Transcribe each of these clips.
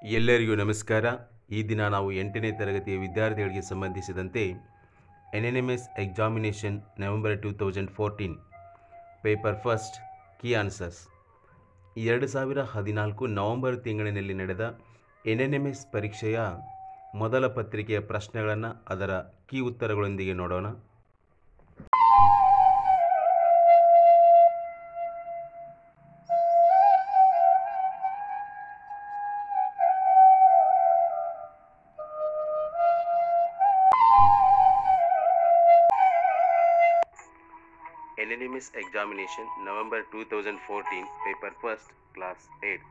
ಎಲ್ಲರಿಗೂ ನಮಸ್ಕಾರ ಈ ದಿನ ನಾವು ಎಂಟನೇ ತರಗತಿಯ ವಿದ್ಯಾರ್ಥಿಗಳಿಗೆ ಸಂಬಂಧಿಸಿದಂತೆ N N M S examination November two thousand fourteen paper first key answers ಎರಡು ಸಾವಿರ ಹದಿನಾಲ್ಕು ನವೆಂಬರ್ ತಿಂಗಳಿನಲ್ಲಿ ನಡೆದ ಎನ್ ಎನ್ ಎಮ್ ಎಸ್ ಪರೀಕ್ಷೆಯ ಮೊದಲ ಪತ್ರಿಕೆಯ ಪ್ರಶ್ನೆಗಳನ್ನು ಅದರ ಕೀ ಉತ್ತರಗಳೊಂದಿಗೆ ನೋಡೋಣ N N M S examination November two thousand fourteen paper first class eight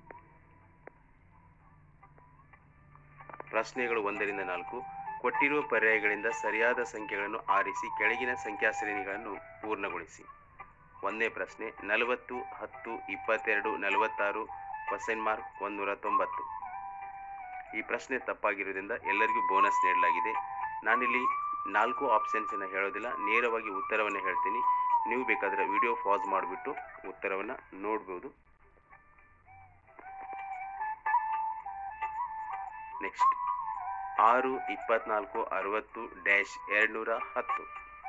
ಪ್ರಶ್ನೆಗಳು ಒಂದರಿಂದ ನಾಲ್ಕು ಕೊಟ್ಟಿರುವ ಪರ್ಯಾಯಗಳಿಂದ ಸರಿಯಾದ ಸಂಖ್ಯೆಗಳನ್ನು ಆರಿಸಿ ಕೆಳಗಿನ ಸಂಖ್ಯಾ ಶ್ರೇಣಿಗಳನ್ನು ಪೂರ್ಣಗೊಳಿಸಿ ಒಂದನೇ ಪ್ರಶ್ನೆ ನಲವತ್ತು ಹತ್ತು ಇಪ್ಪತ್ತೆರಡು ನಲವತ್ತಾರು ಕ್ವಶನ್ ಮಾರ್ಕ್ ಒಂದೂರ ತೊಂಬತ್ತು ಈ ಪ್ರಶ್ನೆ ತಪ್ಪಾಗಿರುವುದರಿಂದ ಎಲ್ಲರಿಗೂ ಬೋನಸ್ ನೀಡಲಾಗಿದೆ ನಾನಿಲ್ಲಿ ನಾಲ್ಕು ಆಪ್ಷನ್ಸನ್ನು ಹೇಳೋದಿಲ್ಲ ನೇರವಾಗಿ ಉತ್ತರವನ್ನು ಹೇಳ್ತೀನಿ ನೀವು ಬೇಕಾದರೆ ವಿಡಿಯೋ ಪಾಸ್ ಮಾಡಿಬಿಟ್ಟು ಉತ್ತರವನ್ನು ನೋಡ್ಬೋದು ನೆಕ್ಸ್ಟ್ ಆರು ಇಪ್ಪತ್ನಾಲ್ಕು ಅರವತ್ತು ಡ್ಯಾಶ್ ಎರಡುನೂರ ಹತ್ತು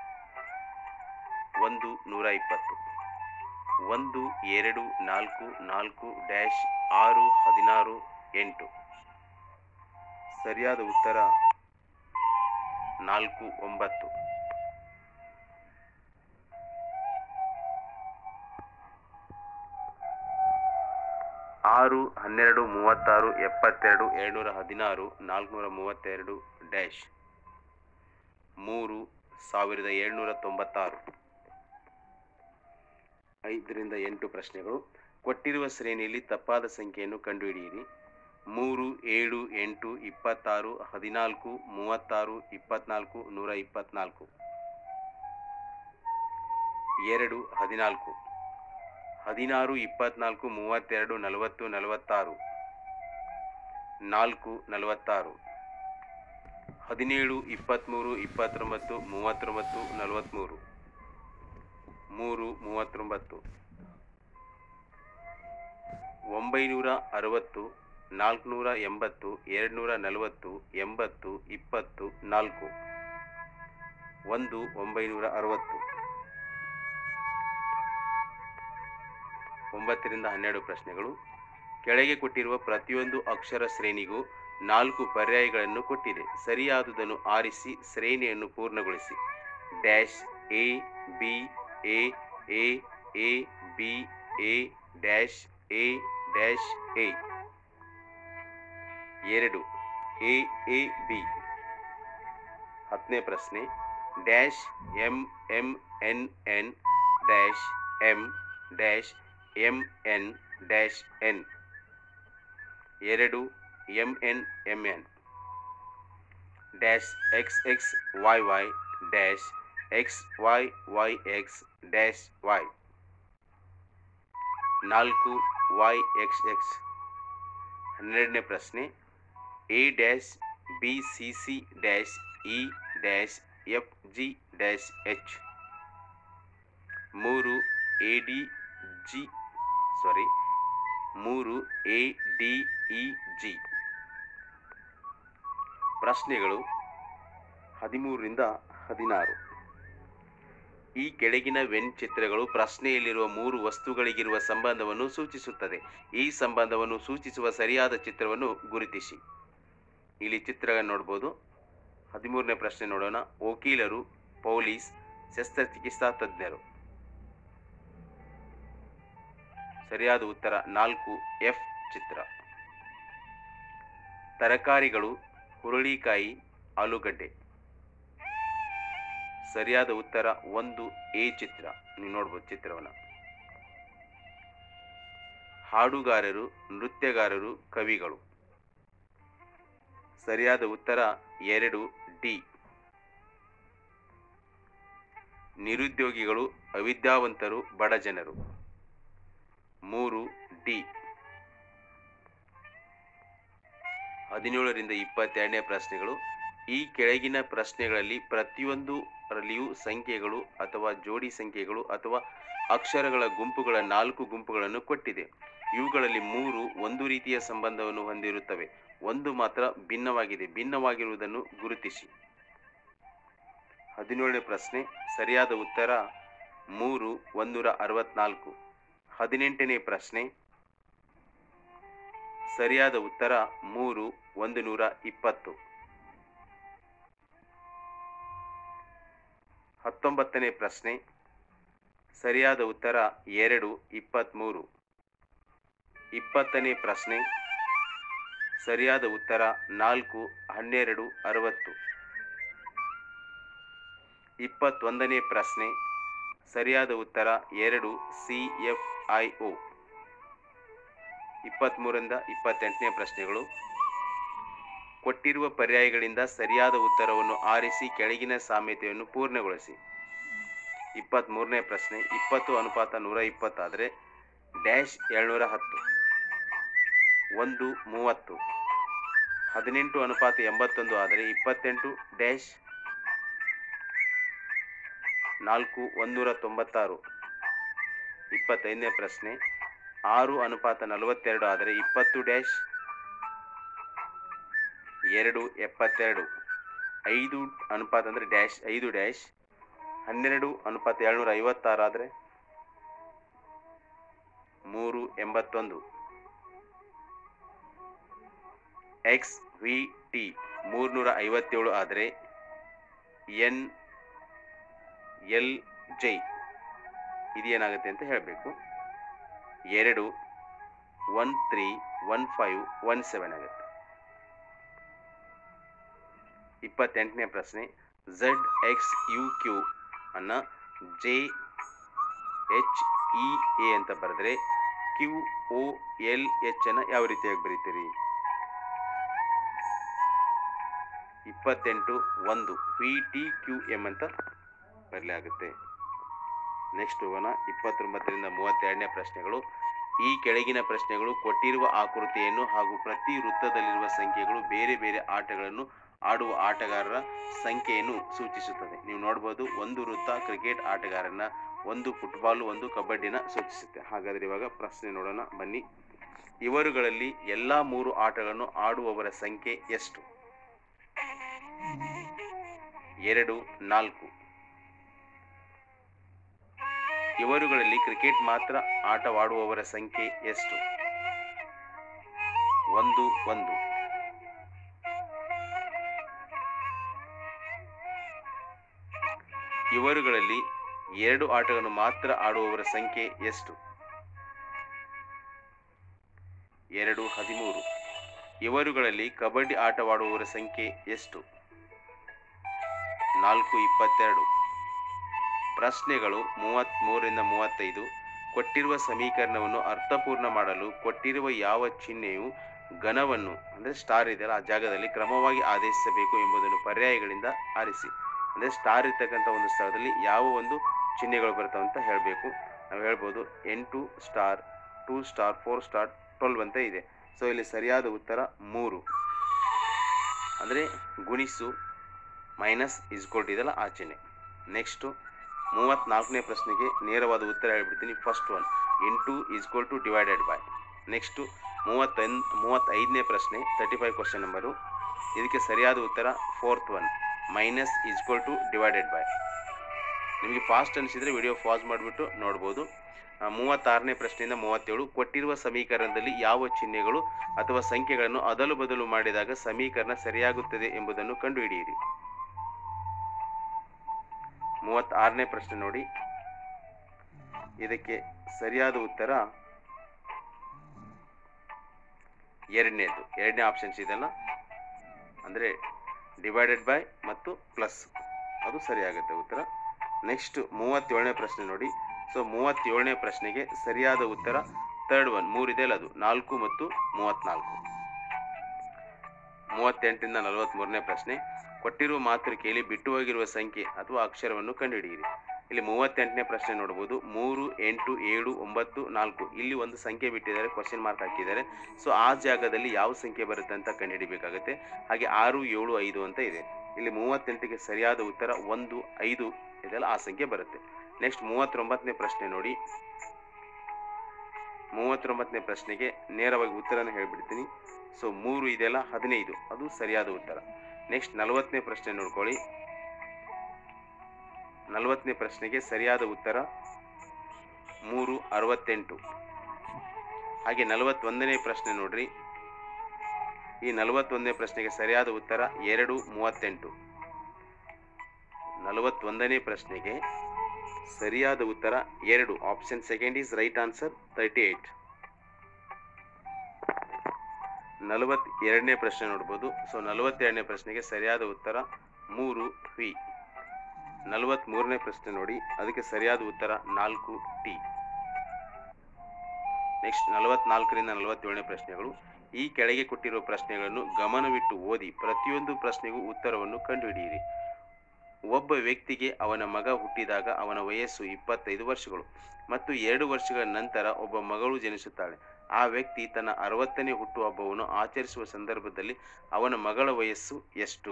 ಒಂದು ನೂರ ಇಪ್ಪತ್ತು ಒಂದು ಎರಡು ನಾಲ್ಕು ನಾಲ್ಕು ಡ್ಯಾಶ್ ಆರು ಹದಿನಾರು ಎಂಟು ಸರಿಯಾದ ಉತ್ತರ ನಾಲ್ಕು ಒಂಬತ್ತು ಆರು ಹನ್ನೆರಡು ಮೂವತ್ತಾರು ಎಪ್ಪತ್ತೆರಡು ಏಳ್ನೂರ ಹದಿನಾರು ನಾಲ್ಕುನೂರ ಮೂವತ್ತೆರಡು ಡ್ಯಾಶ್ ಮೂರು ಸಾವಿರದ ಏಳ್ನೂರ ತೊಂಬತ್ತಾರು ಐದರಿಂದ ಎಂಟು ಪ್ರಶ್ನೆಗಳು ಕೊಟ್ಟಿರುವ ಶ್ರೇಣಿಯಲ್ಲಿ ತಪ್ಪಾದ ಸಂಖ್ಯೆಯನ್ನು ಕಂಡುಹಿಡಿಯಿರಿ ಮೂರು ಏಳು ಎಂಟು ಇಪ್ಪತ್ತಾರು ಹದಿನಾಲ್ಕು ಮೂವತ್ತಾರು ಇಪ್ಪತ್ನಾಲ್ಕು ನೂರ ಇಪ್ಪತ್ನಾಲ್ಕು ಎರಡು ಹದಿನಾಲ್ಕು ಹದಿನಾರು ಇಪ್ಪತ್ನಾಲ್ಕು ಮೂವತ್ತೆರಡು ನಲವತ್ತು ನಲವತ್ತಾರು ನಾಲ್ಕು ನಲವತ್ತಾರು ಹದಿನೇಳು ಇಪ್ಪತ್ತ್ಮೂರು ಇಪ್ಪತ್ತೊಂಬತ್ತು ಮೂವತ್ತೊಂಬತ್ತು ನಲವತ್ತ್ಮೂರು ಮೂರು ಮೂವತ್ತೊಂಬತ್ತು ಒಂಬೈನೂರ ಅರವತ್ತು ನಾಲ್ಕುನೂರ ಎಂಬತ್ತು ಎರಡುನೂರ ನಲವತ್ತು ಎಂಬತ್ತು ಇಪ್ಪತ್ತು ನಾಲ್ಕು ಒಂದು ಒಂಬೈನೂರ ಅರವತ್ತು ಒಂಬತ್ತರಿಂದ ಹನ್ನೆರಡು ಪ್ರಶ್ನೆಗಳು ಕೆಳಗೆ ಕೊಟ್ಟಿರುವ ಪ್ರತಿಯೊಂದು ಅಕ್ಷರ ಶ್ರೇಣಿಗೂ ನಾಲ್ಕು ಪರ್ಯಾಯಗಳನ್ನು ಕೊಟ್ಟಿದೆ ಸರಿಯಾದುದನ್ನು ಆರಿಸಿ ಶ್ರೇಣಿಯನ್ನು ಪೂರ್ಣಗೊಳಿಸಿ dash A B A A A B A dash A dash A ಎರಡು ಎ ಎ ಬಿ ಹತ್ತನೇ ಪ್ರಶ್ನೆ dash M M N N dash M dash M N dash N ಎರಡು M N M N dash X X Y Y dash X Y Y X dash Y ನಾಲ್ಕು Y X X ಹನ್ನೆರಡನೇ ಪ್ರಶ್ನೆ A dash B C C dash E dash F G dash H ಮೂರು A D G sorry ಮೂರು A D E G ಪ್ರಶ್ನೆಗಳು ಹದಿಮೂರರಿಂದ ಹದಿನಾರು ಈ ಕೆಳಗಿನ ವೆನ್ ಚಿತ್ರಗಳು ಪ್ರಶ್ನೆಯಲ್ಲಿರುವ ಮೂರು ವಸ್ತುಗಳಿಗಿರುವ ಸಂಬಂಧವನ್ನು ಸೂಚಿಸುತ್ತದೆ ಈ ಸಂಬಂಧವನ್ನು ಸೂಚಿಸುವ ಸರಿಯಾದ ಚಿತ್ರವನ್ನು ಗುರುತಿಸಿ ಇಲ್ಲಿ ಚಿತ್ರ ನೋಡ್ಬೋದು ಹದಿಮೂರನೇ ಪ್ರಶ್ನೆ ನೋಡೋಣ ವಕೀಲರು ಪೊಲೀಸ್ ಶಸ್ತ್ರಚಿಕಿತ್ಸಾ ತಜ್ಞರು ಸರಿಯಾದ ಉತ್ತರ ನಾಲ್ಕು ಎಫ್ ಚಿತ್ರ ತರಕಾರಿಗಳು ಹುರುಳಿಕಾಯಿ ಆಲೂಗಡ್ಡೆ ಸರಿಯಾದ ಉತ್ತರ ಒಂದು ಎ ಚಿತ್ರ ನೀವು ನೋಡ್ಬೋದು ಚಿತ್ರವನ್ನು ಹಾಡುಗಾರರು ನೃತ್ಯಗಾರರು ಕವಿಗಳು ಸರಿಯಾದ ಉತ್ತರ ಎರಡು ಡಿ ನಿರುದ್ಯೋಗಿಗಳು ಅವಿದ್ಯಾವಂತರು ಬಡ ಜನರು ಮೂರು ಡಿ ಹದಿನೇಳರಿಂದ ಇಪ್ಪತ್ತೆರಡನೇ ಪ್ರಶ್ನೆಗಳು ಈ ಕೆಳಗಿನ ಪ್ರಶ್ನೆಗಳಲ್ಲಿ ಪ್ರತಿಯೊಂದರಲ್ಲಿಯೂ ಸಂಖ್ಯೆಗಳು ಅಥವಾ ಜೋಡಿ ಸಂಖ್ಯೆಗಳು ಅಥವಾ ಅಕ್ಷರಗಳ ಗುಂಪುಗಳ ನಾಲ್ಕು ಗುಂಪುಗಳನ್ನು ಕೊಟ್ಟಿದೆ ಇವುಗಳಲ್ಲಿ ಮೂರು ಒಂದು ರೀತಿಯ ಸಂಬಂಧವನ್ನು ಹೊಂದಿರುತ್ತವೆ ಒಂದು ಮಾತ್ರ ಭಿನ್ನವಾಗಿದೆ ಭಿನ್ನವಾಗಿರುವುದನ್ನು ಗುರುತಿಸಿ ಹದಿನೇಳನೇ ಪ್ರಶ್ನೆ ಸರಿಯಾದ ಉತ್ತರ ಮೂರು ಒಂದೂರ ಅರವತ್ನಾಲ್ಕು ಹದಿನೆಂಟನೇ ಪ್ರಶ್ನೆ ಸರಿಯಾದ ಉತ್ತರ ಮೂರು ಒಂದು ನೂರ ಇಪ್ಪತ್ತು ಹತ್ತೊಂಬತ್ತನೇ ಪ್ರಶ್ನೆ ಸರಿಯಾದ ಉತ್ತರ ಎರಡು ಇಪ್ಪತ್ತ್ಮೂರು ಇಪ್ಪತ್ತನೇ ಪ್ರಶ್ನೆ ಸರಿಯಾದ ಉತ್ತರ ನಾಲ್ಕು ಹನ್ನೆರಡು ಅರವತ್ತು ಇಪ್ಪತ್ತೊಂದನೇ ಪ್ರಶ್ನೆ ಸರಿಯಾದ ಉತ್ತರ ಎರಡು ಸಿ ಎಫ್ ಐ ಒ ಇಪ್ಪತ್ತ್ಮೂರರಿಂದ ಇಪ್ಪತ್ತೆಂಟನೇ ಪ್ರಶ್ನೆಗಳು ಕೊಟ್ಟಿರುವ ಪರ್ಯಾಯಗಳಿಂದ ಸರಿಯಾದ ಉತ್ತರವನ್ನು ಆರಿಸಿ ಕೆಳಗಿನ ಸಾಮ್ಯತೆಯನ್ನು ಪೂರ್ಣಗೊಳಿಸಿ ಇಪ್ಪತ್ತ್ಮೂರನೇ ಪ್ರಶ್ನೆ ಇಪ್ಪತ್ತು ಅನುಪಾತ ನೂರ ಇಪ್ಪತ್ತಾದರೆ ಡ್ಯಾಶ್ ಏಳ್ನೂರ ಹತ್ತು ಒಂದು ಮೂವತ್ತು ಹದಿನೆಂಟು ಅನುಪಾತ ಎಂಬತ್ತೊಂದು ಆದರೆ ಇಪ್ಪತ್ತೆಂಟು ಡ್ಯಾಶ್ ನಾಲ್ಕು ಒಂದೂರ ತೊಂಬತ್ತಾರು ಇಪ್ಪತ್ತೈದನೇ ಪ್ರಶ್ನೆ ಆರು ಅನುಪಾತ ನಲವತ್ತೆರಡು ಆದರೆ ಇಪ್ಪತ್ತು ಡ್ಯಾಶ್ ಎರಡು ಎಪ್ಪತ್ತೆರಡು ಐದು ಅನುಪಾತ ಅಂದರೆ ಡ್ಯಾಶ್ ಐದು ಡ್ಯಾಶ್ ಹನ್ನೆರಡು ಅನುಪಾತ ಏಳ್ನೂರ ಐವತ್ತಾರು ಆದರೆ ಮೂರು ಎಂಬತ್ತೊಂದು ಎಕ್ಸ್ ವಿ ಟಿ ಮೂರ್ನೂರ ಐವತ್ತೇಳು ಆದರೆ ಎನ್ ಎಲ್ ಜೈ ಇದೇನಾಗುತ್ತೆ ಅಂತ ಹೇಳಬೇಕು ಎರಡು one three one five one seven ಆಗುತ್ತೆ ಇಪ್ಪತ್ತೆಂಟನೇ ಪ್ರಶ್ನೆ ಝಡ್ ಎಕ್ಸ್ ಯು ಕ್ಯೂ ಅನ್ನ ಜೆ ಎಚ್ ಇ ಎ ಅಂತ ಬರೆದ್ರೆ ಕ್ಯೂ ಒ ಎಲ್ ಎಚ್ ಅನ್ನ ಯಾವ ರೀತಿಯಾಗಿ ಬರೀತೀರಿ ಇಪ್ಪತ್ತೆಂಟು ಒಂದು ವಿ ಟಿ ಕ್ಯೂ ಎಮ್ ಅಂತ ಬರಲಾಗುತ್ತೆ ನೆಕ್ಸ್ಟ್ ಹೋಗೋಣ ಇಪ್ಪತ್ತೊಂಬತ್ತರಿಂದ ಮೂವತ್ತೆರಡನೇ ಪ್ರಶ್ನೆಗಳು ಈ ಕೆಳಗಿನ ಪ್ರಶ್ನೆಗಳು ಕೊಟ್ಟಿರುವ ಆಕೃತಿಯನ್ನು ಹಾಗೂ ಪ್ರತಿ ವೃತ್ತದಲ್ಲಿರುವ ಸಂಖ್ಯೆಗಳು ಬೇರೆ ಬೇರೆ ಆಟಗಳನ್ನು ಆಡುವ ಆಟಗಾರರ ಸಂಖ್ಯೆಯನ್ನು ಸೂಚಿಸುತ್ತದೆ ನೀವು ನೋಡ್ಬೋದು ಒಂದು ವೃತ್ತ ಕ್ರಿಕೆಟ್ ಆಟಗಾರನ ಒಂದು ಫುಟ್ಬಾಲ್ ಒಂದು ಕಬಡ್ಡಿನ ಸೂಚಿಸುತ್ತೆ ಹಾಗಾದರೆ ಇವಾಗ ಪ್ರಶ್ನೆ ನೋಡೋಣ ಬನ್ನಿ ಇವರುಗಳಲ್ಲಿ ಎಲ್ಲ ಮೂರು ಆಟಗಳನ್ನು ಆಡುವವರ ಸಂಖ್ಯೆ ಎಷ್ಟು ಎರಡು ನಾಲ್ಕು ಇವರುಗಳಲ್ಲಿ ಕ್ರಿಕೆಟ್ ಮಾತ್ರ ಆಟವಾಡುವವರ ಸಂಖ್ಯೆ ಎಷ್ಟು ಒಂದು ಒಂದು ಇವರುಗಳಲ್ಲಿ ಎರಡು ಆಟಗಳನ್ನು ಮಾತ್ರ ಆಡುವವರ ಸಂಖ್ಯೆ ಎಷ್ಟು ಎರಡು ಹದಿಮೂರು ಇವರುಗಳಲ್ಲಿ ಕಬಡ್ಡಿ ಆಟವಾಡುವವರ ಸಂಖ್ಯೆ ಎಷ್ಟು ನಾಲ್ಕು ಇಪ್ಪತ್ತೆರಡು ಪ್ರಶ್ನೆಗಳು ಮೂವತ್ತ್ಮೂರರಿಂದ ಮೂವತ್ತೈದು ಕೊಟ್ಟಿರುವ ಸಮೀಕರಣವನ್ನು ಅರ್ಥಪೂರ್ಣ ಮಾಡಲು ಕೊಟ್ಟಿರುವ ಯಾವ ಚಿಹ್ನೆಯು ಘನವನ್ನು ಅಂದರೆ ಸ್ಟಾರ್ ಇದೆಯಲ್ಲ ಆ ಜಾಗದಲ್ಲಿ ಕ್ರಮವಾಗಿ ಆದೇಶಿಸಬೇಕು ಎಂಬುದನ್ನು ಪರ್ಯಾಯಗಳಿಂದ ಆರಿಸಿ ಅಂದರೆ ಸ್ಟಾರ್ ಇರ್ತಕ್ಕಂಥ ಒಂದು ಸ್ಥಳದಲ್ಲಿ ಯಾವ ಒಂದು ಚಿಹ್ನೆಗಳು ಬರ್ತವೆ ಅಂತ ಹೇಳಬೇಕು ನಾವು ಹೇಳ್ಬೋದು ಎಂಟು star two star four star twelve ಅಂತ ಇದೆ ಸೊ ಇಲ್ಲಿ ಸರಿಯಾದ ಉತ್ತರ ಮೂರು ಅಂದರೆ ಗುಣಿಸು ಮೈನಸ್ ಇಸ್ಕೊಲ್ಟ್ ಇದೆಲ್ಲ ಆ ಚಿಹ್ನೆ ನೆಕ್ಸ್ಟು ಮೂವತ್ತ್ನಾಲ್ಕನೇ ಪ್ರಶ್ನೆಗೆ ನೇರವಾದ ಉತ್ತರ ಹೇಳ್ಬಿಡ್ತೀನಿ first one into is equal to divided by next ಮೂವತ್ತೊಂದು ಮೂವತ್ತೈದನೇ ಪ್ರಶ್ನೆ ತರ್ಟಿ ಫೈವ್ ಕ್ವಶನ್ ನಂಬರು ಇದಕ್ಕೆ ಸರಿಯಾದ ಉತ್ತರ fourth one minus is equal to divided by ನಿಮಗೆ ಫಾಸ್ಟ್ ಅನಿಸಿದರೆ ವಿಡಿಯೋ ಪಾಸ್ ಮಾಡಿಬಿಟ್ಟು ನೋಡ್ಬೋದು ಆ, ಮೂವತ್ತಾರನೇ ಪ್ರಶ್ನೆಯಿಂದ ಮೂವತ್ತೇಳು ಕೊಟ್ಟಿರುವ ಸಮೀಕರಣದಲ್ಲಿ ಯಾವ ಚಿಹ್ನೆಗಳು ಅಥವಾ ಸಂಖ್ಯೆಗಳನ್ನು ಅದಲು ಬದಲು ಮಾಡಿದಾಗ ಸಮೀಕರಣ ಸರಿಯಾಗುತ್ತದೆ ಎಂಬುದನ್ನು ಕಂಡುಹಿಡಿಯಿರಿ ಮೂವತ್ತಾರನೇ ಪ್ರಶ್ನೆ ನೋಡಿ ಇದಕ್ಕೆ ಸರಿಯಾದ ಉತ್ತರ ಎರಡನೇದು ಎರಡನೇ ಆಪ್ಷನ್ಸ್ ಇದೆಲ್ಲ ಅಂದರೆ ಡಿವೈಡೆಡ್ ಬೈ ಮತ್ತು ಪ್ಲಸ್ ಅದು ಸರಿಯಾಗುತ್ತೆ ಉತ್ತರ ನೆಕ್ಸ್ಟ್ ಮೂವತ್ತೇಳನೇ ಪ್ರಶ್ನೆ ನೋಡಿ ಸೊ ಮೂವತ್ತೇಳನೇ ಪ್ರಶ್ನೆಗೆ ಸರಿಯಾದ ಉತ್ತರ ಥರ್ಡ್ ಒನ್ ಮೂರಿದೆಯಲ್ಲ ಅದು ನಾಲ್ಕು ಮತ್ತು ಮೂವತ್ತ್ನಾಲ್ಕು ಮೂವತ್ತೆಂಟರಿಂದ ನಲವತ್ತ್ಮೂರನೇ ಪ್ರಶ್ನೆ ಕೊಟ್ಟಿರುವ ಮಾತೃಕೆಯಲ್ಲಿ ಬಿಟ್ಟು ಹೋಗಿರುವ ಸಂಖ್ಯೆ ಅಥವಾ ಅಕ್ಷರವನ್ನು ಕಂಡುಹಿಡಿಯಿರಿ ಇಲ್ಲಿ ಮೂವತ್ತೆಂಟನೇ ಪ್ರಶ್ನೆ ನೋಡ್ಬೋದು ಮೂರು ಎಂಟು ಏಳು ಒಂಬತ್ತು ನಾಲ್ಕು ಇಲ್ಲಿ ಒಂದು ಸಂಖ್ಯೆ ಬಿಟ್ಟಿದ್ದಾರೆ ಕ್ವಶನ್ ಮಾರ್ಕ್ ಹಾಕಿದ್ದಾರೆ ಸೊ ಆ ಜಾಗದಲ್ಲಿ ಯಾವ ಸಂಖ್ಯೆ ಬರುತ್ತೆ ಅಂತ ಕಂಡುಹಿಡಿಬೇಕಾಗುತ್ತೆ ಹಾಗೆ ಆರು ಏಳು ಐದು ಅಂತ ಇದೆ ಇಲ್ಲಿ ಮೂವತ್ತೆಂಟಿಗೆ ಸರಿಯಾದ ಉತ್ತರ ಒಂದು ಐದು ಇದೆಲ್ಲ ಆ ಸಂಖ್ಯೆ ಬರುತ್ತೆ ನೆಕ್ಸ್ಟ್ ಮೂವತ್ತೊಂಬತ್ತನೇ ಪ್ರಶ್ನೆ ನೋಡಿ ಮೂವತ್ತೊಂಬತ್ತನೇ ಪ್ರಶ್ನೆಗೆ ನೇರವಾಗಿ ಉತ್ತರನ ಹೇಳ್ಬಿಡ್ತೀನಿ ಸೊ ಮೂರು ಇದೆಲ್ಲ ಹದಿನೈದು ಅದು ಸರಿಯಾದ ಉತ್ತರ ನೆಕ್ಸ್ಟ್ ನಲವತ್ತನೇ ಪ್ರಶ್ನೆ ನೋಡ್ಕೊಳ್ಳಿ ನಲವತ್ತನೇ ಪ್ರಶ್ನೆಗೆ ಸರಿಯಾದ ಉತ್ತರ ಮೂರು ಅರವತ್ತೆಂಟು ಹಾಗೆ ನಲವತ್ತೊಂದನೇ ಪ್ರಶ್ನೆ ನೋಡ್ರಿ ಈ ನಲವತ್ತೊಂದನೇ ಪ್ರಶ್ನೆಗೆ ಸರಿಯಾದ ಉತ್ತರ ಎರಡು ಮೂವತ್ತೆಂಟು ನಲವತ್ತೊಂದನೇ ಪ್ರಶ್ನೆಗೆ ಸರಿಯಾದ ಉತ್ತರ ಎರಡು option second is right answer thirty eight ನಲವತ್ತೆರಡನೇ ಪ್ರಶ್ನೆ ನೋಡ್ಬೋದು ಸೊ ನಲವತ್ತೆರಡನೇ ಪ್ರಶ್ನೆಗೆ ಸರಿಯಾದ ಉತ್ತರ ಮೂರು ವಿ ನಲವತ್ತ್ಮೂರನೇ ಪ್ರಶ್ನೆ ನೋಡಿ ಅದಕ್ಕೆ ಸರಿಯಾದ ಉತ್ತರ ನಾಲ್ಕು ಟಿ ನೆಕ್ಸ್ಟ್ ನಲವತ್ನಾಲ್ಕರಿಂದ ನಲವತ್ತೇಳನೇ ಪ್ರಶ್ನೆಗಳು ಈ ಕೆಳಗೆ ಕೊಟ್ಟಿರುವ ಪ್ರಶ್ನೆಗಳನ್ನು ಗಮನವಿಟ್ಟು ಓದಿ ಪ್ರತಿಯೊಂದು ಪ್ರಶ್ನೆಗೂ ಉತ್ತರವನ್ನು ಕಂಡುಹಿಡಿಯಿರಿ ಒಬ್ಬ ವ್ಯಕ್ತಿಗೆ ಅವನ ಮಗ ಹುಟ್ಟಿದಾಗ ಅವನ ವಯಸ್ಸು ಇಪ್ಪತ್ತೈದು ವರ್ಷಗಳು ಮತ್ತು ಎರಡು ವರ್ಷಗಳ ನಂತರ ಒಬ್ಬ ಮಗಳು ಜನಿಸುತ್ತಾಳೆ ಆ ವ್ಯಕ್ತಿ ತನ್ನ ಅರವತ್ತನೇ ಹುಟ್ಟುಹಬ್ಬವನ್ನು ಆಚರಿಸುವ ಸಂದರ್ಭದಲ್ಲಿ ಅವನ ಮಗಳ ವಯಸ್ಸು ಎಷ್ಟು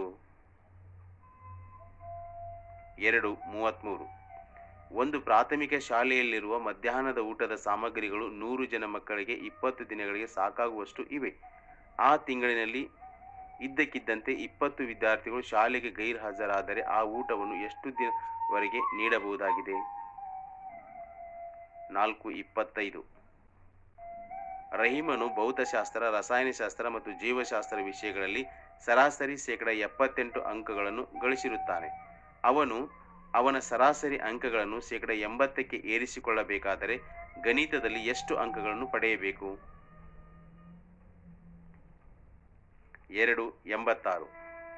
ಎರಡು ಮೂವತ್ತ್ಮೂರು ಒಂದು ಪ್ರಾಥಮಿಕ ಶಾಲೆಯಲ್ಲಿರುವ ಮಧ್ಯಾಹ್ನದ ಊಟದ ಸಾಮಗ್ರಿಗಳು ನೂರು ಜನ ಮಕ್ಕಳಿಗೆ ಇಪ್ಪತ್ತು ದಿನಗಳಿಗೆ ಸಾಕಾಗುವಷ್ಟು ಇವೆ ಆ ತಿಂಗಳಿನಲ್ಲಿ ಇದ್ದಕ್ಕಿದ್ದಂತೆ ಇಪ್ಪತ್ತು ವಿದ್ಯಾರ್ಥಿಗಳು ಶಾಲೆಗೆ ಗೈರು ಹಾಜರಾದರೆ ಆ ಊಟವನ್ನು ಎಷ್ಟು ದಿನವರೆಗೆ ನೀಡಬಹುದಾಗಿದೆ ನಾಲ್ಕು ಇಪ್ಪತ್ತೈದು ರಹೀಮನು ಭೌತಶಾಸ್ತ್ರ ರಸಾಯನಶಾಸ್ತ್ರ ಮತ್ತು ಜೀವಶಾಸ್ತ್ರ ವಿಷಯಗಳಲ್ಲಿ ಸರಾಸರಿ ಶೇಕಡ ಎಪ್ಪತ್ತೆಂಟು ಅಂಕಗಳನ್ನು ಗಳಿಸಿರುತ್ತಾನೆ ಅವನು ಅವನ ಸರಾಸರಿ ಅಂಕಗಳನ್ನು ಶೇಕಡ ಎಂಬತ್ತಕ್ಕೆ ಏರಿಸಿಕೊಳ್ಳಬೇಕಾದರೆ ಗಣಿತದಲ್ಲಿ ಎಷ್ಟು ಅಂಕಗಳನ್ನು ಪಡೆಯಬೇಕು ಎರಡು ಎಂಬತ್ತಾರು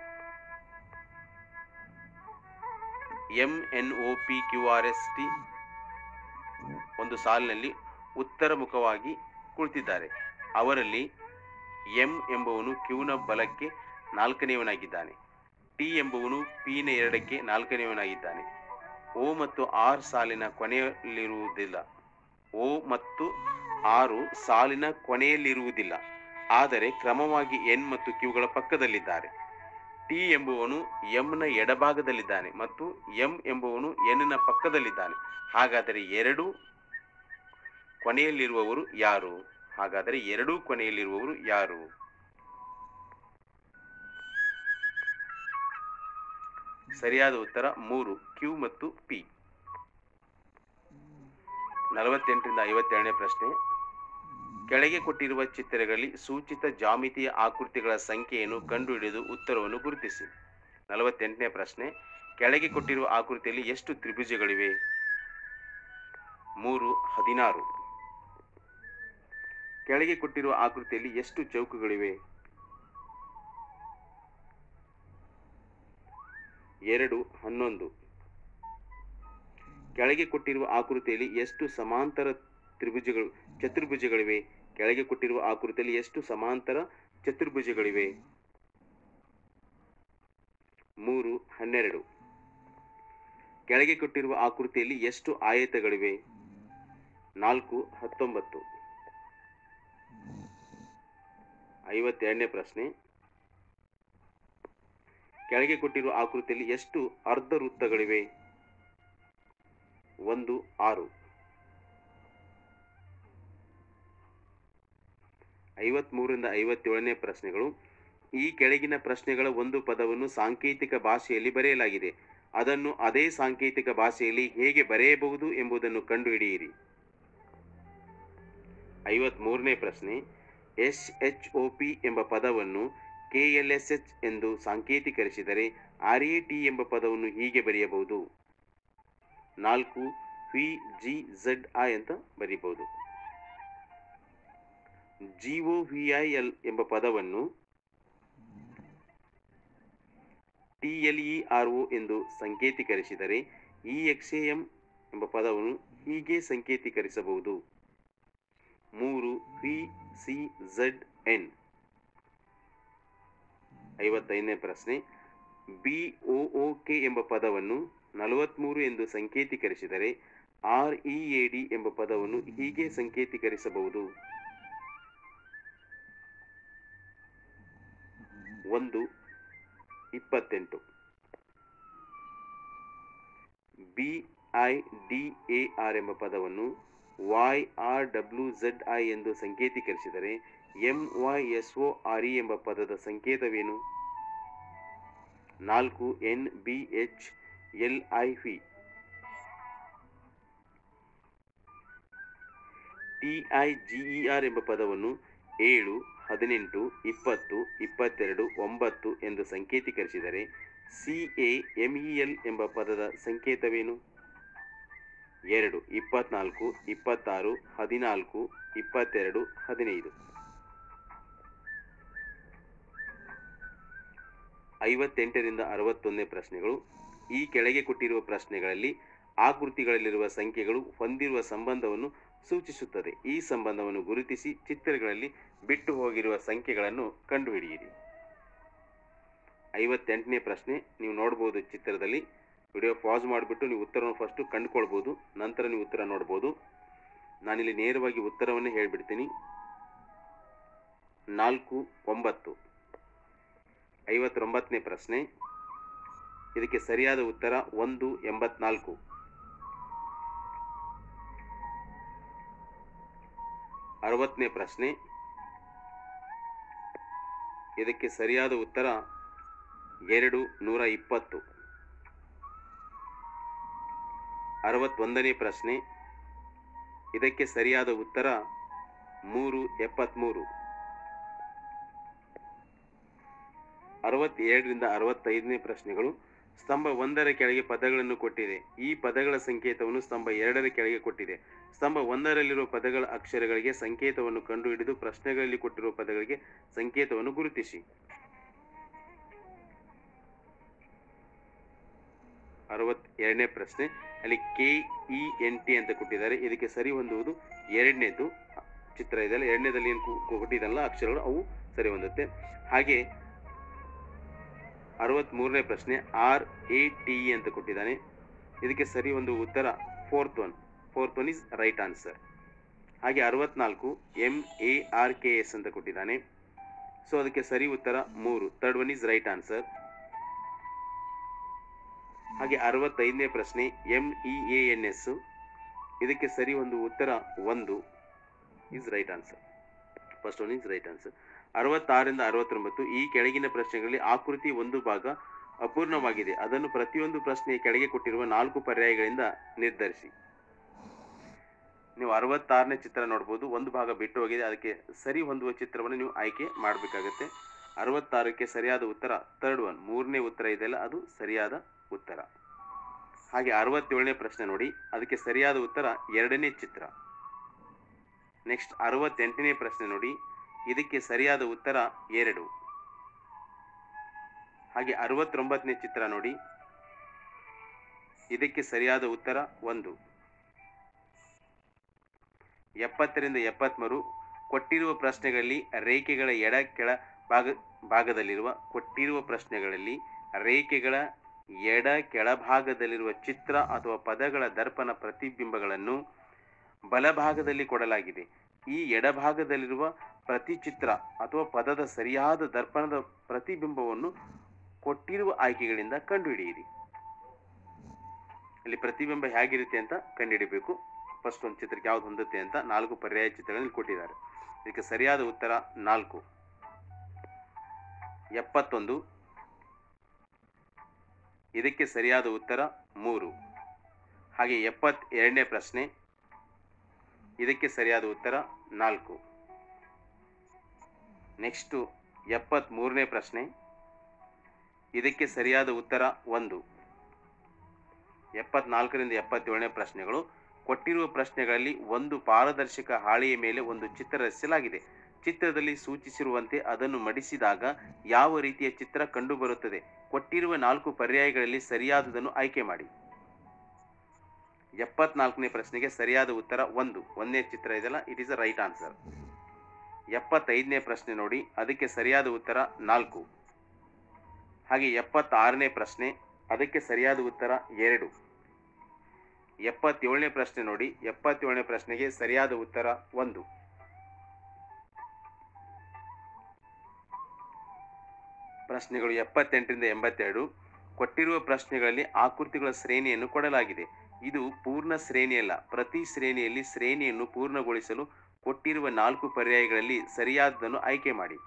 M N O P Q R S T ಒಂದು ಸಾಲಿನಲ್ಲಿ ಉತ್ತರ ಮುಖವಾಗಿ ಕುಳಿತಿದ್ದಾರೆ ಅವರಲ್ಲಿ ಎಂ ಎಂಬುವನು ಕ್ಯೂನ ಬಲಕ್ಕೆ ನಾಲ್ಕನೆಯವನಾಗಿದ್ದಾನೆ ಟಿ ಎಂಬುವನು ಪಿನ ಎರಡಕ್ಕೆ ನಾಲ್ಕನೆಯವನಾಗಿದ್ದಾನೆ ಓ ಮತ್ತು ಆರ್ ಸಾಲಿನ ಕೊನೆಯಲ್ಲಿರುವುದಿಲ್ಲ ಓ ಮತ್ತು ಆರು ಸಾಲಿನ ಕೊನೆಯಲ್ಲಿರುವುದಿಲ್ಲ ಆದರೆ ಕ್ರಮವಾಗಿ ಎನ್ ಮತ್ತು ಕ್ಯೂಗಳ ಪಕ್ಕದಲ್ಲಿದ್ದಾರೆ ಟಿ ಎಂಬುವನು ಎಂನ ಎಡಭಾಗದಲ್ಲಿದ್ದಾನೆ ಮತ್ತು ಎಂ ಎಂಬುವನು ಎನ್ನ ಪಕ್ಕದಲ್ಲಿದ್ದಾನೆ ಹಾಗಾದರೆ ಎರಡು ಕೊನೆಯಲ್ಲಿರುವವರು ಯಾರು ಹಾಗಾದರೆ ಎರಡೂ ಕೊನೆಯಲ್ಲಿರುವವರು ಯಾರು ಸರಿಯಾದ ಉತ್ತರ ಮೂರು ಕ್ಯೂ ಮತ್ತು ಪಿ ನಲವತ್ತೆಂಟರಿಂದ ಐವತ್ತೆರಡನೇ ಪ್ರಶ್ನೆ ಕೆಳಗೆ ಕೊಟ್ಟಿರುವ ಚಿತ್ರಗಳಲ್ಲಿ ಸೂಚಿತ ಜಾಮಿತಿಯ ಆಕೃತಿಗಳ ಸಂಖ್ಯೆಯನ್ನು ಕಂಡುಹಿಡಿದು ಉತ್ತರವನ್ನು ಗುರುತಿಸಿ ನಲವತ್ತೆಂಟನೇ ಪ್ರಶ್ನೆ ಕೆಳಗೆ ಕೊಟ್ಟಿರುವ ಆಕೃತಿಯಲ್ಲಿ ಎಷ್ಟು ತ್ರಿಭುಜಗಳಿವೆ ಮೂರು ಹದಿನಾರು ಕೆಳಗೆ ಕೊಟ್ಟಿರುವ ಆಕೃತಿಯಲ್ಲಿ ಎಷ್ಟು ಚೌಕಗಳಿವೆ ಎರಡು ಹನ್ನೊಂದು ಕೆಳಗೆ ಕೊಟ್ಟಿರುವ ಆಕೃತಿಯಲ್ಲಿ ಎಷ್ಟು ಸಮಾಂತರ ತ್ರಿಭುಜಗಳು ಚತುರ್ಭುಜಗಳಿವೆ ಕೆಳಗೆ ಕೊಟ್ಟಿರುವ ಆಕೃತಿಯಲ್ಲಿ ಎಷ್ಟು ಸಮಾಂತರ ಚತುರ್ಭುಜಗಳಿವೆ ಮೂರು ಹನ್ನೆರಡು ಕೆಳಗೆ ಕೊಟ್ಟಿರುವ ಆಕೃತಿಯಲ್ಲಿ ಎಷ್ಟು ಆಯತಗಳಿವೆ ನಾಲ್ಕು ಹತ್ತೊಂಬತ್ತು ಐವತ್ತೆರಡನೇ ಪ್ರಶ್ನೆ ಕೆಳಗೆ ಕೊಟ್ಟಿರುವ ಆಕೃತಿಯಲ್ಲಿ ಎಷ್ಟು ಅರ್ಧ ವೃತ್ತಗಳಿವೆ ಒಂದು ಆರು ಐವತ್ಮೂರರಿಂದ ಐವತ್ತೇಳನೇ ಪ್ರಶ್ನೆಗಳು ಈ ಕೆಳಗಿನ ಪ್ರಶ್ನೆಗಳ ಒಂದು ಪದವನ್ನು ಸಾಂಕೇತಿಕ ಭಾಷೆಯಲ್ಲಿ ಬರೆಯಲಾಗಿದೆ ಅದನ್ನು ಅದೇ ಸಾಂಕೇತಿಕ ಭಾಷೆಯಲ್ಲಿ ಹೇಗೆ ಬರೆಯಬಹುದು ಎಂಬುದನ್ನು ಕಂಡುಹಿಡಿಯಿರಿ ಐವತ್ಮೂರನೇ ಪ್ರಶ್ನೆ ಎಸ್ ಎಚ್ ಒ ಪಿ ಎಂಬ ಪದವನ್ನು ಕೆ ಎಲ್ ಎಸ್ ಎಚ್ ಎಂದು ಸಾಂಕೇತಿಕರಿಸಿದರೆ ಆರ್ ಎ ಟಿ ಎಂಬ ಪದವನ್ನು ಹೀಗೆ ಬರೆಯಬಹುದು ನಾಲ್ಕು ವಿ ಜಿ ಝಡ್ ಐ ಅಂತ ಬರೀಬಹುದು ಜಿಒ ವಿ ಐ ಎಲ್ ಎಂಬ ಪದವನ್ನು T L E R O ಎಂದು ಸಂಕೇತೀಕರಿಸಿದರೆ ಇ ಎಕ್ಸ್ ಎ ಎಂ ಎಂಬ ಪದವನ್ನು ಹೀಗೆ ಸಂಕೇತೀಕರಿಸಬಹುದು ಮೂರು ವಿ ಸಿ ಝಡ್ ಎನ್ ಐವತ್ತೈದನೇ ಪ್ರಶ್ನೆ ಬಿ ಒ ಒ ಕೆ ಎಂಬ ಪದವನ್ನು ನಲವತ್ತ್ಮೂರು ಎಂದು ಸಂಕೇತೀಕರಿಸಿದರೆ ಆರ್ ಇ ಎ ಡಿ ಎಂಬ ಪದವನ್ನು ಹೀಗೆ ಸಂಕೇತೀಕರಿಸಬಹುದು ಒಂದು ಇಪ್ಪತ್ತೆಂಟು B I D A R ಎಂಬ ಪದವನ್ನು Y R W Z I ಎಂದು ಸಂಕೇತೀಕರಿಸಿದರೆ M Y S O R E ಎಂಬ ಪದದ ಸಂಕೇತವೇನು ನಾಲ್ಕು N B H L I V T I G E R ಎಂಬ ಪದವನ್ನು ಏಳು ಹದಿನೆಂಟು ಇಪ್ಪತ್ತು ಇಪ್ಪತ್ತೆರಡು ಒಂಬತ್ತು ಎಂದು ಸಂಕೇತೀಕರಿಸಿದರೆ C A M E L ಎಂಬ ಪದದ ಸಂಕೇತವೇನು ಎರಡು ಇಪ್ಪತ್ನಾಲ್ಕು ಇಪ್ಪತ್ತಾರು ಹದಿನಾಲ್ಕು ಇಪ್ಪತ್ತೆರಡು ಹದಿನೈದು ಐವತ್ತೆಂಟರಿಂದ ಅರವತ್ತೊಂದನೇ ಪ್ರಶ್ನೆಗಳು ಈ ಕೆಳಗೆ ಕೊಟ್ಟಿರುವ ಪ್ರಶ್ನೆಗಳಲ್ಲಿ ಆಕೃತಿಗಳಲ್ಲಿರುವ ಸಂಖ್ಯೆಗಳು ಹೊಂದಿರುವ ಸಂಬಂಧವನ್ನು ಸೂಚಿಸುತ್ತದೆ ಈ ಸಂಬಂಧವನ್ನು ಗುರುತಿಸಿ ಚಿತ್ರಗಳಲ್ಲಿ ಬಿಟ್ಟು ಹೋಗಿರುವ ಸಂಖ್ಯೆಗಳನ್ನು ಕಂಡುಹಿಡಿಯಿರಿ ಐವತ್ತೆಂಟನೇ ಪ್ರಶ್ನೆ ನೀವು ನೋಡ್ಬೋದು ಚಿತ್ರದಲ್ಲಿ ವಿಡಿಯೋ ಪಾಸ್ ಮಾಡಿಬಿಟ್ಟು ನೀವು ಉತ್ತರವನ್ನು ಫಸ್ಟು ಕಂಡುಕೊಳ್ಬೋದು ನಂತರ ನೀವು ಉತ್ತರ ನೋಡ್ಬೋದು ನಾನಿಲ್ಲಿ ನೇರವಾಗಿ ಉತ್ತರವನ್ನೇ ಹೇಳಿಬಿಡ್ತೀನಿ ನಾಲ್ಕು ಒಂಬತ್ತು ಐವತ್ತೊಂಬತ್ತನೇ ಪ್ರಶ್ನೆ ಇದಕ್ಕೆ ಸರಿಯಾದ ಉತ್ತರ ಒಂದು ಎಂಬತ್ನಾಲ್ಕು ಅರವತ್ತನೇ ಪ್ರಶ್ನೆ ಇದಕ್ಕೆ ಸರಿಯಾದ ಉತ್ತರ ಎರಡು ನೂರ ಇಪ್ಪತ್ತು ಅರವತ್ತೊಂದನೇ ಪ್ರಶ್ನೆ ಇದಕ್ಕೆ ಸರಿಯಾದ ಉತ್ತರ ಮೂರು ಎಪ್ಪತ್ತ್ಮೂರು ಅರವತ್ತೇಳರಿಂದ ಅರವತ್ತೈದನೇ ಪ್ರಶ್ನೆಗಳು ಸ್ತಂಭ ಒಂದರ ಕೆಳಗೆ ಪದಗಳನ್ನು ಕೊಟ್ಟಿದೆ ಈ ಪದಗಳ ಸಂಕೇತವನ್ನು ಸ್ತಂಭ ಎರಡರ ಕೆಳಗೆ ಕೊಟ್ಟಿದೆ ಸ್ತಂಭ ಒಂದರಲ್ಲಿರುವ ಪದಗಳ ಅಕ್ಷರಗಳಿಗೆ ಸಂಕೇತವನ್ನು ಕಂಡುಹಿಡಿದು ಪ್ರಶ್ನೆಗಳಲ್ಲಿ ಕೊಟ್ಟಿರುವ ಪದಗಳಿಗೆ ಸಂಕೇತವನ್ನು ಗುರುತಿಸಿ ಅರವತ್ತೆರಡನೇ ಪ್ರಶ್ನೆ ಅಲ್ಲಿ ಕೆ ಇ ಎನ್ ಟಿ ಅಂತ ಕೊಟ್ಟಿದ್ದಾರೆ ಇದಕ್ಕೆ ಸರಿ ಹೊಂದುವುದು ಎರಡನೇದು ಚಿತ್ರ ಇದೆಯಲ್ಲ ಎರಡನೇದಲ್ಲಿ ಏನು ಕೊಟ್ಟಿದ್ದಲ್ಲ ಅಕ್ಷರಗಳು ಅವು ಸರಿ ಹೊಂದುತ್ತೆ ಹಾಗೆ ಅರವತ್ತ್ಮೂರನೇ ಪ್ರಶ್ನೆ ಆರ್ ಎ ಟಿ ಇ ಅಂತ ಕೊಟ್ಟಿದ್ದಾನೆ ಇದಕ್ಕೆ ಸರಿ ಒಂದು ಉತ್ತರ fourth one fourth one is right answer ಹಾಗೆ ಅರವತ್ನಾಲ್ಕು M A R K S ಅಂತ ಕೊಟ್ಟಿದ್ದಾನೆ ಸೊ ಅದಕ್ಕೆ ಸರಿ ಉತ್ತರ ಮೂರು third one is right answer ಹಾಗೆ ಅರವತ್ತೈದನೇ ಪ್ರಶ್ನೆ M E A N S ಇದಕ್ಕೆ ಸರಿ ಒಂದು ಉತ್ತರ ಒಂದು is right answer first one is right answer ಅರವತ್ತಾರರಿಂದ ಅರವತ್ತೊಂಬತ್ತು ಈ ಕೆಳಗಿನ ಪ್ರಶ್ನೆಗಳಲ್ಲಿ ಆಕೃತಿ ಒಂದು ಭಾಗ ಅಪೂರ್ಣವಾಗಿದೆ ಅದನ್ನು ಪ್ರತಿಯೊಂದು ಪ್ರಶ್ನೆಯ ಕೆಳಗೆ ಕೊಟ್ಟಿರುವ ನಾಲ್ಕು ಪರ್ಯಾಯಗಳಿಂದ ನಿರ್ಧರಿಸಿ ನೀವು ಅರವತ್ತಾರನೇ ಚಿತ್ರ ನೋಡ್ಬೋದು ಒಂದು ಭಾಗ ಬಿಟ್ಟು ಹೋಗಿದೆ ಅದಕ್ಕೆ ಸರಿ ಹೊಂದುವ ಚಿತ್ರವನ್ನು ನೀವು ಆಯ್ಕೆ ಮಾಡಬೇಕಾಗತ್ತೆ ಅರವತ್ತಾರಕ್ಕೆ ಸರಿಯಾದ ಉತ್ತರ ಥರ್ಡ್ ಒನ್ ಮೂರನೇ ಉತ್ತರ ಇದೆಯಲ್ಲ ಅದು ಸರಿಯಾದ ಉತ್ತರ ಹಾಗೆ ಅರವತ್ತೇಳನೇ ಪ್ರಶ್ನೆ ನೋಡಿ ಅದಕ್ಕೆ ಸರಿಯಾದ ಉತ್ತರ ಎರಡನೇ ಚಿತ್ರ ನೆಕ್ಸ್ಟ್ ಅರವತ್ತೆಂಟನೇ ಪ್ರಶ್ನೆ ನೋಡಿ ಇದಕ್ಕೆ ಸರಿಯಾದ ಉತ್ತರ ಎರಡು ಹಾಗೆ ಅರವತ್ತೊಂಬತ್ತನೇ ಚಿತ್ರ ನೋಡಿ ಇದಕ್ಕೆ ಸರಿಯಾದ ಉತ್ತರ ಒಂದು ಎಪ್ಪತ್ತರಿಂದ ಎಪ್ಪತ್ಮೂರು ಕೊಟ್ಟಿರುವ ಪ್ರಶ್ನೆಗಳಲ್ಲಿ ರೇಖೆಗಳ ಎಡ ಕೆಳ ಭಾಗ ಭಾಗದಲ್ಲಿರುವ ಕೊಟ್ಟಿರುವ ಪ್ರಶ್ನೆಗಳಲ್ಲಿ ರೇಖೆಗಳ ಎಡ ಕೆಳಭಾಗದಲ್ಲಿರುವ ಚಿತ್ರ ಅಥವಾ ಪದಗಳ ದರ್ಪಣ ಪ್ರತಿಬಿಂಬಗಳನ್ನು ಬಲಭಾಗದಲ್ಲಿ ಕೊಡಲಾಗಿದೆ ಈ ಎಡಭಾಗದಲ್ಲಿರುವ ಪ್ರತಿ ಚಿತ್ರ ಅಥವಾ ಪದದ ಸರಿಯಾದ ದರ್ಪಣದ ಪ್ರತಿಬಿಂಬವನ್ನು ಕೊಟ್ಟಿರುವ ಆಯ್ಕೆಗಳಿಂದ ಕಂಡುಹಿಡಿಯಿರಿ ಇಲ್ಲಿ ಪ್ರತಿಬಿಂಬ ಹೇಗಿರುತ್ತೆ ಅಂತ ಕಂಡುಹಿಡಿಬೇಕು ಫಸ್ಟ್ ಒಂದು ಚಿತ್ರಕ್ಕೆ ಯಾವ್ದು ಹೊಂದುತ್ತೆ ಅಂತ ನಾಲ್ಕು ಪರ್ಯಾಯ ಚಿತ್ರಗಳಲ್ಲಿ ಕೊಟ್ಟಿದ್ದಾರೆ ಇದಕ್ಕೆ ಸರಿಯಾದ ಉತ್ತರ ನಾಲ್ಕು ಎಪ್ಪತ್ತೊಂದು ಇದಕ್ಕೆ ಸರಿಯಾದ ಉತ್ತರ ಮೂರು ಹಾಗೆ ಎಪ್ಪತ್ತೆರಡನೇ ಪ್ರಶ್ನೆ ಇದಕ್ಕೆ ಸರಿಯಾದ ಉತ್ತರ ನಾಲ್ಕು ನೆಕ್ಸ್ಟು ಎಪ್ಪತ್ತ್ಮೂರನೇ ಪ್ರಶ್ನೆ ಇದಕ್ಕೆ ಸರಿಯಾದ ಉತ್ತರ ಒಂದು ಎಪ್ಪತ್ನಾಲ್ಕರಿಂದ ಎಪ್ಪತ್ತೇಳನೇ ಪ್ರಶ್ನೆಗಳು ಕೊಟ್ಟಿರುವ ಪ್ರಶ್ನೆಗಳಲ್ಲಿ ಒಂದು ಪಾರದರ್ಶಕ ಹಾಳೆಯ ಮೇಲೆ ಒಂದು ಚಿತ್ರ ರಚಿಸಲಾಗಿದೆ ಚಿತ್ರದಲ್ಲಿ ಸೂಚಿಸಿರುವಂತೆ ಅದನ್ನು ಮಡಿಸಿದಾಗ ಯಾವ ರೀತಿಯ ಚಿತ್ರ ಕಂಡುಬರುತ್ತದೆ ಕೊಟ್ಟಿರುವ ನಾಲ್ಕು ಪರ್ಯಾಯಗಳಲ್ಲಿ ಸರಿಯಾದುದನ್ನು ಆಯ್ಕೆ ಮಾಡಿ ಎಪ್ಪತ್ನಾಲ್ಕನೇ ಪ್ರಶ್ನೆಗೆ ಸರಿಯಾದ ಉತ್ತರ ಒಂದು ಒಂದನೇ ಚಿತ್ರ ಇದೆಯಲ್ಲ it is a right answer ಎಪ್ಪತ್ತೈದನೇ ಪ್ರಶ್ನೆ ನೋಡಿ ಅದಕ್ಕೆ ಸರಿಯಾದ ಉತ್ತರ ನಾಲ್ಕು ಹಾಗೆ ಎಪ್ಪತ್ತಾರನೇ ಪ್ರಶ್ನೆ ಅದಕ್ಕೆ ಸರಿಯಾದ ಉತ್ತರ ಎರಡು ಎಪ್ಪತ್ತೇಳನೇ ಪ್ರಶ್ನೆ ನೋಡಿ ಎಪ್ಪತ್ತೇಳನೇ ಪ್ರಶ್ನೆಗೆ ಸರಿಯಾದ ಉತ್ತರ ಒಂದು ಪ್ರಶ್ನೆಗಳು ಎಪ್ಪತ್ತೆಂಟರಿಂದ ಎಂಬತ್ತೆರಡು ಕೊಟ್ಟಿರುವ ಪ್ರಶ್ನೆಗಳಲ್ಲಿ ಆಕೃತಿಗಳ ಶ್ರೇಣಿಯನ್ನು ಕೊಡಲಾಗಿದೆ ಇದು ಪೂರ್ಣ ಶ್ರೇಣಿಯಲ್ಲ ಪ್ರತಿ ಶ್ರೇಣಿಯಲ್ಲಿ ಶ್ರೇಣಿಯನ್ನು ಪೂರ್ಣಗೊಳಿಸಲು ಕೊಟ್ಟಿರುವ ನಾಲ್ಕು ಪರ್ಯಾಯಗಳಲ್ಲಿ ಸರಿಯಾದದನ್ನು ಆಯ್ಕೆ ಮಾಡಿ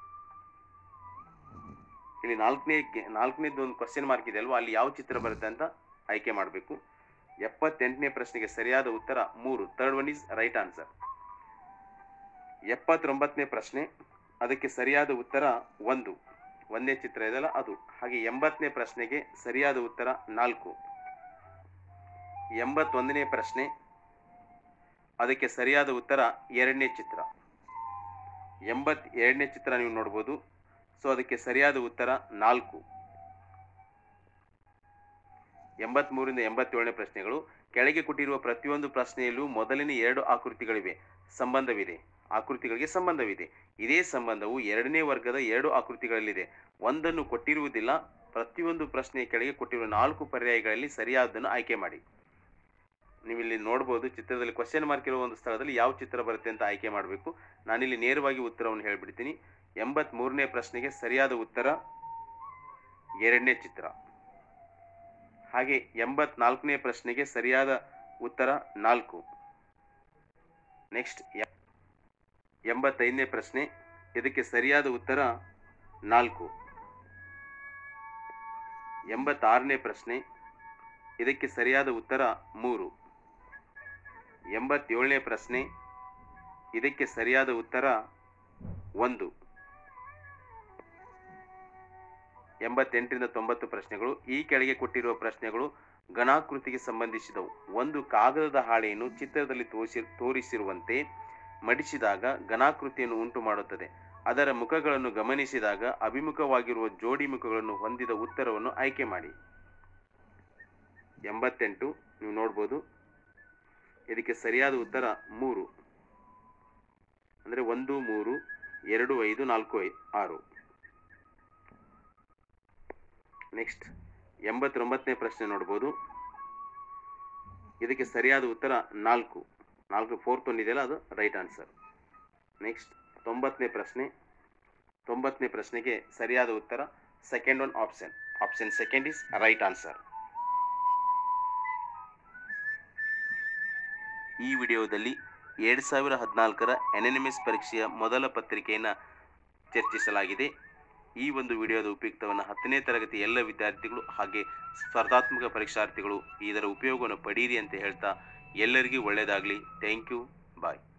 ಇಲ್ಲಿ ನಾಲ್ಕನೇ ನಾಲ್ಕನೇದು ಒಂದು ಕ್ವಶನ್ ಮಾರ್ಕ್ ಇದೆ ಅಲ್ವಾ ಅಲ್ಲಿ ಯಾವ ಚಿತ್ರ ಬರುತ್ತೆ ಅಂತ ಆಯ್ಕೆ ಮಾಡಬೇಕು ಎಪ್ಪತ್ತೆಂಟನೇ ಪ್ರಶ್ನೆಗೆ ಸರಿಯಾದ ಉತ್ತರ ಮೂರು third one is right answer ಎಪ್ಪತ್ತೊಂಬತ್ತನೇ ಪ್ರಶ್ನೆ ಅದಕ್ಕೆ ಸರಿಯಾದ ಉತ್ತರ ಒಂದು ಒಂದೇ ಚಿತ್ರ ಇದೆಯಲ್ಲ ಅದು ಹಾಗೆ ಎಂಬತ್ತನೇ ಪ್ರಶ್ನೆಗೆ ಸರಿಯಾದ ಉತ್ತರ ನಾಲ್ಕು ಎಂಬತ್ತೊಂದನೇ ಪ್ರಶ್ನೆ ಅದಕ್ಕೆ ಸರಿಯಾದ ಉತ್ತರ ಎರಡನೇ ಚಿತ್ರ ಎಂಬತ್ ಎರಡನೇ ಚಿತ್ರ ನೀವು ನೋಡ್ಬೋದು ಸೊ ಅದಕ್ಕೆ ಸರಿಯಾದ ಉತ್ತರ ನಾಲ್ಕು ಎಂಬತ್ಮೂರಿಂದ ಎಂಬತ್ತೇಳನೇ ಪ್ರಶ್ನೆಗಳು ಕೆಳಗೆ ಕೊಟ್ಟಿರುವ ಪ್ರತಿಯೊಂದು ಪ್ರಶ್ನೆಯಲ್ಲೂ ಮೊದಲಿನ ಎರಡು ಆಕೃತಿಗಳಿವೆ ಸಂಬಂಧವಿದೆ ಆಕೃತಿಗಳಿಗೆ ಸಂಬಂಧವಿದೆ ಇದೇ ಸಂಬಂಧವು ಎರಡನೇ ವರ್ಗದ ಎರಡು ಆಕೃತಿಗಳಲ್ಲಿದೆ ಒಂದನ್ನು ಕೊಟ್ಟಿರುವುದಿಲ್ಲ ಪ್ರತಿಯೊಂದು ಪ್ರಶ್ನೆಯ ಕೆಳಗೆ ಕೊಟ್ಟಿರುವ ನಾಲ್ಕು ಪರ್ಯಾಯಗಳಲ್ಲಿ ಸರಿಯಾದನ್ನು ಆಯ್ಕೆ ಮಾಡಿ ನೀವು ಇಲ್ಲಿ ನೋಡ್ಬೋದು ಚಿತ್ರದಲ್ಲಿ ಕ್ವಶನ್ ಮಾರ್ಕ್ ಇರುವ ಒಂದು ಸ್ಥಳದಲ್ಲಿ ಯಾವ ಚಿತ್ರ ಬರುತ್ತೆ ಅಂತ ಆಯ್ಕೆ ಮಾಡಬೇಕು ನಾನಿಲ್ಲಿ ನೇರವಾಗಿ ಉತ್ತರವನ್ನು ಹೇಳ್ಬಿಡ್ತೀನಿ ಎಂಬತ್ ಮೂರನೇ ಪ್ರಶ್ನೆಗೆ ಸರಿಯಾದ ಉತ್ತರ ಎರಡನೇ ಚಿತ್ರ ಹಾಗೆ ಎಂಬತ್ನಾಲ್ಕನೇ ಪ್ರಶ್ನೆಗೆ ಸರಿಯಾದ ಉತ್ತರ ನಾಲ್ಕು ನೆಕ್ಸ್ಟ್ ಎಂಬತ್ತೈದನೇ ಪ್ರಶ್ನೆ ಇದಕ್ಕೆ ಸರಿಯಾದ ಉತ್ತರ ನಾಲ್ಕು ಎಂಬತ್ತಾರನೇ ಪ್ರಶ್ನೆ ಇದಕ್ಕೆ ಸರಿಯಾದ ಉತ್ತರ ಮೂರು ಎಂಬತ್ತೇಳನೇ ಪ್ರಶ್ನೆ ಇದಕ್ಕೆ ಸರಿಯಾದ ಉತ್ತರ ಒಂದು ಎಂಬತ್ತೆಂಟರಿಂದ ತೊಂಬತ್ತು ಪ್ರಶ್ನೆಗಳು ಈ ಕೆಳಗೆ ಕೊಟ್ಟಿರುವ ಪ್ರಶ್ನೆಗಳು ಘನಾಕೃತಿಗೆ ಸಂಬಂಧಿಸಿದವು ಒಂದು ಕಾಗದದ ಹಾಳೆಯನ್ನು ಚಿತ್ರದಲ್ಲಿ ತೋರಿಸಿ ತೋರಿಸಿರುವಂತೆ ಮಡಿಸಿದಾಗ ಘನಾಕೃತಿಯನ್ನು ಉಂಟು ಮಾಡುತ್ತದೆ ಅದರ ಮುಖಗಳನ್ನು ಗಮನಿಸಿದಾಗ ಅಭಿಮುಖವಾಗಿರುವ ಜೋಡಿ ಮುಖಗಳನ್ನು ಹೊಂದಿದ ಉತ್ತರವನ್ನು ಆಯ್ಕೆ ಮಾಡಿ ಎಂಬತ್ತೆಂಟು ನೀವು ನೋಡ್ಬೋದು ಇದಕ್ಕೆ ಸರಿಯಾದ ಉತ್ತರ ಮೂರು ಅಂದರೆ ಒಂದು ಮೂರು ಎರಡು ಐದು ನಾಲ್ಕು ಐ ಆರು ನೆಕ್ಸ್ಟ್ ಎಂಬತ್ತೊಂಬತ್ತನೇ ಪ್ರಶ್ನೆ ನೋಡ್ಬೋದು ಇದಕ್ಕೆ ಸರಿಯಾದ ಉತ್ತರ ನಾಲ್ಕು ನಾಲ್ಕು ಫೋರ್ತ್ ಒಂದು ಇದೆಯಲ್ಲ ಅದು ರೈಟ್ ಆನ್ಸರ್ ನೆಕ್ಸ್ಟ್ ತೊಂಬತ್ತನೇ ಪ್ರಶ್ನೆ ತೊಂಬತ್ತನೇ ಪ್ರಶ್ನೆಗೆ ಸರಿಯಾದ ಉತ್ತರ second one option option second is right answer ಈ ವಿಡಿಯೋದಲ್ಲಿ ಎರಡು ಸಾವಿರ ಹದಿನಾಲ್ಕರ ಎನ್ಎನ್ಎಂಎಸ್ ಪರೀಕ್ಷೆಯ ಮೊದಲ ಪತ್ರಿಕೆಯನ್ನು ಚರ್ಚಿಸಲಾಗಿದೆ ಈ ಒಂದು ವಿಡಿಯೋದ ಉಪಯುಕ್ತವನ್ನು ಹತ್ತನೇ ತರಗತಿ ಎಲ್ಲ ವಿದ್ಯಾರ್ಥಿಗಳು ಹಾಗೆ ಸ್ಪರ್ಧಾತ್ಮಕ ಪರೀಕ್ಷಾರ್ಥಿಗಳು ಇದರ ಉಪಯೋಗವನ್ನು ಪಡೀರಿ ಅಂತ ಹೇಳ್ತಾ ಎಲ್ಲರಿಗೂ ಒಳ್ಳೆಯದಾಗಲಿ ಥ್ಯಾಂಕ್ ಯು ಬಾಯ್